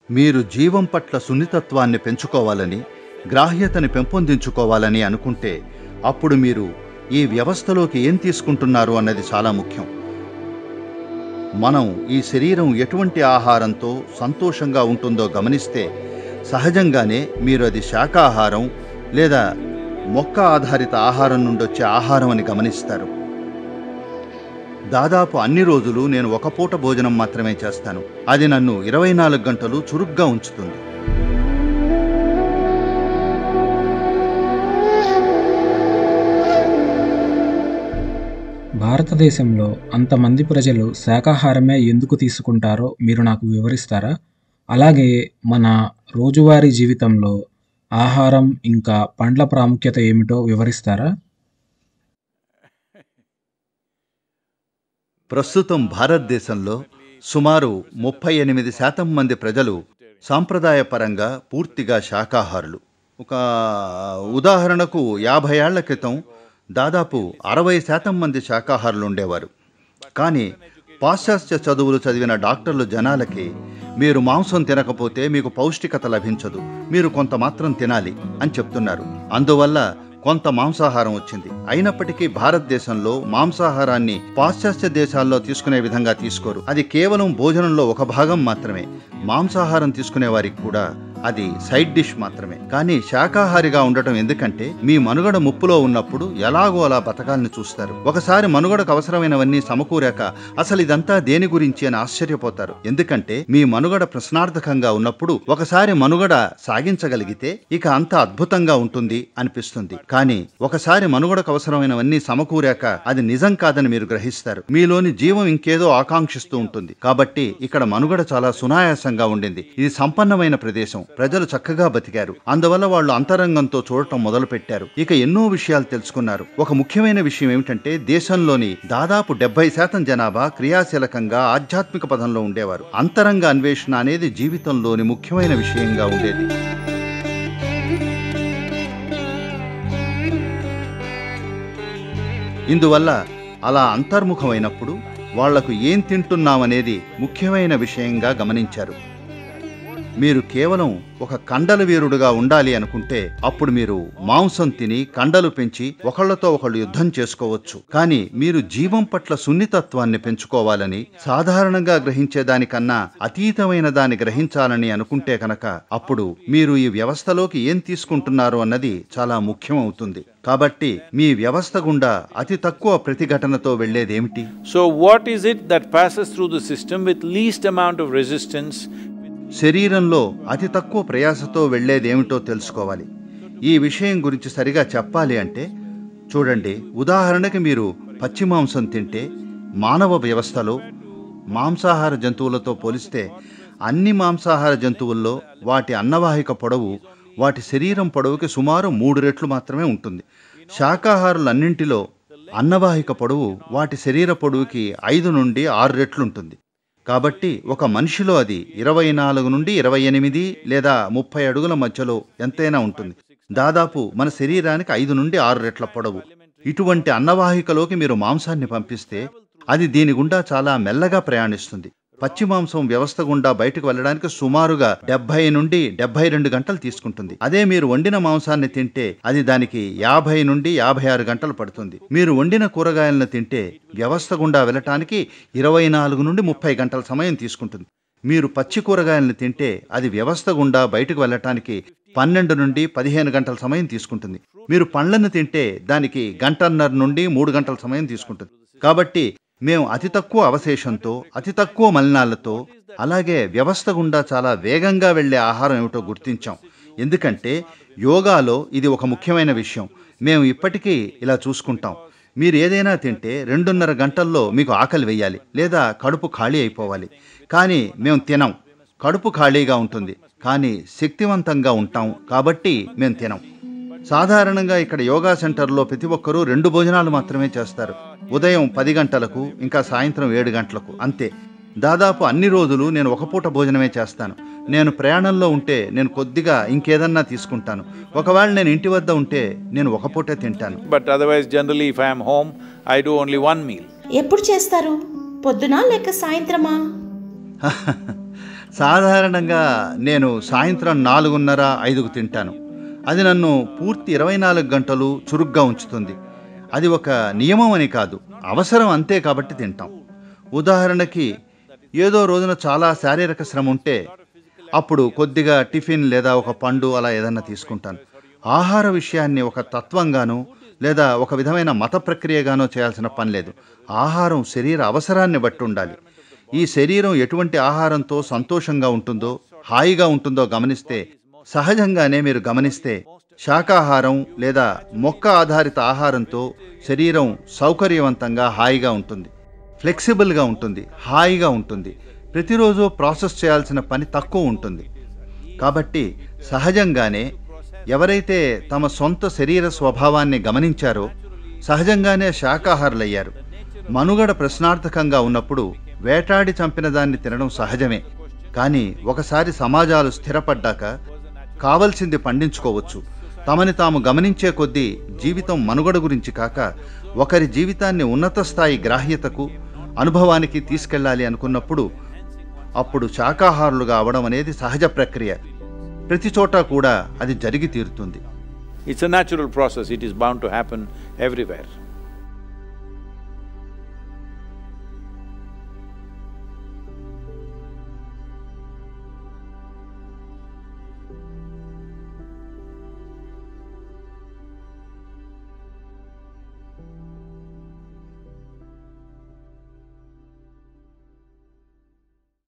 మీరు జీవం పట్ల సున్నితత్వాన్ని పెంచుకోవాలని గ్రాహ్యతని పెంపొందించుకోవాలని అనుకుంటే అప్పుడు మీరు ఈ వ్యవస్థలోకి ఏం తీసుకుంటున్నారు అన్నది చాలా ముఖ్యం మనం ఈ శరీరం ఎటువంటి ఆహారంతో సంతోషంగా ఉంటుందో గమనిస్తే సహజంగానే మీరు అది శాకాహారం లేదా మొక్క ఆధారిత ఆహారం నుండి వచ్చే ఆహారం అని గమనిస్తారు దాదాపు అన్ని రోజులు నేను ఒక పూట భోజనం మాత్రమే చేస్తాను అది నన్ను ఇరవై నాలుగు గంటలు చురుగ్గా ఉంచుతుంది భారతదేశంలో అంతమంది ప్రజలు శాకాహారమే ఎందుకు తీసుకుంటారో మీరు నాకు వివరిస్తారా అలాగే మన రోజువారీ జీవితంలో ఆహారం ఇంకా పండ్ల ప్రాముఖ్యత ఏమిటో వివరిస్తారా ప్రస్తుతం భారతదేశంలో సుమారు ముప్పై ఎనిమిది శాతం మంది ప్రజలు సాంప్రదాయపరంగా పూర్తిగా శాకాహారులు ఒక ఉదాహరణకు యాభై ఏళ్ల క్రితం దాదాపు అరవై శాతం మంది శాకాహారులు ఉండేవారు కానీ పాశ్చాత్య చదువులు చదివిన డాక్టర్లు జనాలకి మీరు మాంసం తినకపోతే మీకు పౌష్టికత లభించదు మీరు కొంత మాత్రం తినాలి అని చెప్తున్నారు అందువల్ల కొంత మాంసాహారం వచ్చింది అయినప్పటికీ భారతదేశంలో మాంసాహారాన్ని పాశ్చాత్య దేశాల్లో తీసుకునే విధంగా తీసుకోరు అది కేవలం భోజనంలో ఒక భాగం మాత్రమే మాంసాహారం తీసుకునే వారికి కూడా అది సైడ్ డిష్ మాత్రమే కానీ శాకాహారిగా ఉండటం ఎందుకంటే మీ మనుగడ ముప్పులో ఉన్నప్పుడు ఎలాగో అలా బతకాలని చూస్తారు ఒకసారి మనుగడకు అవసరమైనవన్నీ సమకూరాక అసలు ఇదంతా దేని గురించి అని ఆశ్చర్యపోతారు ఎందుకంటే మీ మనుగడ ప్రశ్నార్థకంగా ఉన్నప్పుడు ఒకసారి మనుగడ సాగించగలిగితే ఇక అంత అద్భుతంగా ఉంటుంది అనిపిస్తుంది కానీ ఒకసారి మనుగడకు అవసరమైనవన్నీ సమకూరాక అది నిజం కాదని మీరు గ్రహిస్తారు మీలోని జీవం ఇంకేదో ఆకాంక్షిస్తూ ఉంటుంది కాబట్టి ఇక్కడ మనుగడ చాలా సునాయాసంగా ఉండింది ఇది సంపన్నమైన ప్రదేశం ప్రజలు చక్కగా బతికారు అందువల్ల వాళ్ళు అంతరంగంతో చూడటం మొదలు పెట్టారు ఇక ఎన్నో విషయాలు తెలుసుకున్నారు ఒక ముఖ్యమైన విషయం ఏమిటంటే దేశంలోని దాదాపు డెబ్బై శాతం జనాభా క్రియాశీలకంగా ఆధ్యాత్మిక పదంలో ఉండేవారు అంతరంగ అన్వేషణ అనేది జీవితంలోని ముఖ్యమైన విషయంగా ఉండేది ఇందువల్ల అలా అంతర్ముఖమైనప్పుడు వాళ్లకు ఏం తింటున్నామనేది ముఖ్యమైన విషయంగా గమనించారు మీరు కేవలం ఒక కండల వీరుడుగా ఉండాలి అనుకుంటే అప్పుడు మీరు మాంసం తిని కండలు పెంచి ఒకళ్ళతో ఒకళ్ళు యుద్ధం చేసుకోవచ్చు కానీ మీరు జీవం పట్ల సున్నితత్వాన్ని పెంచుకోవాలని సాధారణంగా గ్రహించే దానికన్నా అతీతమైన దాన్ని గ్రహించాలని అనుకుంటే కనుక అప్పుడు మీరు ఈ వ్యవస్థలోకి ఏం తీసుకుంటున్నారు అన్నది చాలా ముఖ్యం అవుతుంది కాబట్టి మీ వ్యవస్థ గుండా అతి తక్కువ ప్రతిఘటనతో వెళ్లేదేమిటి So, what is it that passes through the system with least amount of resistance? శరీరంలో అతి తక్కువ ప్రయాసతో వెళ్లేదేమిటో తెలుసుకోవాలి ఈ విషయం గురించి సరిగా చెప్పాలి అంటే చూడండి ఉదాహరణకి మీరు పచ్చి మాంసం తింటే మానవ వ్యవస్థలో మాంసాహార జంతువులతో పోలిస్తే అన్ని మాంసాహార జంతువుల్లో వాటి అన్నవాహిక పొడవు వాటి శరీరం పొడవుకి సుమారు మూడు రెట్లు మాత్రమే ఉంటుంది శాకాహారులన్నింటిలో అన్నవాహిక పొడవు వాటి శరీర పొడవుకి ఐదు నుండి ఆరు రెట్లుంటుంది కాబట్టి ఒక మనిషిలో అది ఇరవై నాలుగు నుండి ఇరవై ఎనిమిది లేదా ముప్పై అడుగుల మధ్యలో ఎంతైనా ఉంటుంది దాదాపు మన శరీరానికి ఐదు నుండి ఆరు రెట్ల పొడవు ఇటువంటి అన్నవాహికలోకి మీరు మాంసాన్ని పంపిస్తే అది దీని గుండా చాలా మెల్లగా ప్రయాణిస్తుంది పచ్చి మాంసం వ్యవస్థ గుండా బయటకు వెళ్ళడానికి సుమారుగా డెబ్బై నుండి డెబ్బై రెండు గంటలు తీసుకుంటుంది అదే మీరు వండిన మాంసాన్ని తింటే అది దానికి యాభై నుండి యాభై ఆరు గంటలు పడుతుంది మీరు వండిన కూరగాయలను తింటే వ్యవస్థ గుండా వెళ్ళటానికి ఇరవై నాలుగు నుండి ముప్పై గంటల సమయం తీసుకుంటుంది మీరు పచ్చి కూరగాయలను తింటే అది వ్యవస్థ గుండా బయటకు వెళ్ళటానికి పన్నెండు నుండి పదిహేను గంటల సమయం తీసుకుంటుంది మీరు పండ్లను తింటే దానికి గంటన్నర నుండి మూడు గంటల సమయం తీసుకుంటుంది కాబట్టి మేము అతి తక్కువ అవశేషంతో అతి తక్కువ మలినాలతో అలాగే వ్యవస్థ గుండా చాలా వేగంగా వెళ్ళే ఆహారం ఏమిటో గుర్తించాం ఎందుకంటే యోగాలో ఇది ఒక ముఖ్యమైన విషయం మేము ఇప్పటికీ ఇలా చూసుకుంటాం మీరు ఏదైనా తింటే రెండున్నర గంటల్లో మీకు ఆకలి వేయాలి లేదా కడుపు ఖాళీ అయిపోవాలి కానీ మేము తినం కడుపు ఖాళీగా ఉంటుంది కానీ శక్తివంతంగా ఉంటాం కాబట్టి మేము తినం సాధారణంగా ఇక్కడ యోగా సెంటర్లో ప్రతి ఒక్కరూ రెండు భోజనాలు మాత్రమే చేస్తారు ఉదయం పది గంటలకు ఇంకా సాయంత్రం ఏడు గంటలకు అంతే దాదాపు అన్ని రోజులు నేను ఒక పూట భోజనమే చేస్తాను నేను ప్రయాణంలో ఉంటే నేను కొద్దిగా ఇంకేదన్నా తీసుకుంటాను ఒకవేళ నేను ఇంటి వద్ద ఉంటే నేను ఒక పూటే తింటాను But otherwise, generally, if I am home, I do only one meal. ఎప్పుడు చేస్తారు పొద్దున లేక సాయంత్రమా సాధారణంగా నేను సాయంత్రం నాలుగున్నర ఐదుకు తింటాను అది నన్ను పూర్తి ఇరవై నాలుగు గంటలు చురుగ్గా ఉంచుతుంది అది ఒక నియమం అని కాదు అవసరం అంతే కాబట్టి తింటాం ఉదాహరణకి ఏదో రోజున చాలా శారీరక శ్రమ ఉంటే అప్పుడు కొద్దిగా టిఫిన్ లేదా ఒక పండు అలా ఏదన్నా తీసుకుంటాను ఆహార విషయాన్ని ఒక తత్వంగానో లేదా ఒక విధమైన మత ప్రక్రియగానో చేయాల్సిన పని లేదు ఆహారం శరీర అవసరాన్ని బట్టి ఉండాలి ఈ శరీరం ఎటువంటి ఆహారంతో సంతోషంగా ఉంటుందో హాయిగా ఉంటుందో గమనిస్తే సహజంగానే మీరు గమనిస్తే శాకాహారం లేదా మొక్క ఆధారిత ఆహారంతో శరీరం సౌకర్యవంతంగా హాయిగా ఉంటుంది ఫ్లెక్సిబుల్గా ఉంటుంది హాయిగా ఉంటుంది ప్రతిరోజు ప్రాసెస్ చేయాల్సిన పని తక్కువ ఉంటుంది కాబట్టి సహజంగానే ఎవరైతే తమ సొంత శరీర స్వభావాన్ని గమనించారో సహజంగానే శాకాహారులయ్యారు మనుగడ ప్రశ్నార్థకంగా ఉన్నప్పుడు వేటాడి చంపిన దాన్ని తినడం సహజమే కానీ ఒకసారి సమాజాలు స్థిరపడ్డాక కావలసింది పండించుకోవచ్చు తమని తాము గమనించే కొద్దీ జీవితం మనుగడ గురించి కాక ఒకరి జీవితాన్ని ఉన్నత స్థాయి గ్రాహ్యతకు అనుభవానికి తీసుకెళ్ళాలి అనుకున్నప్పుడు అప్పుడు శాకాహారులుగా అవడం అనేది సహజ ప్రక్రియ ప్రతి చోట కూడా అది జరిగి తీరుతుంది It's a natural process, it is bound to happen everywhere.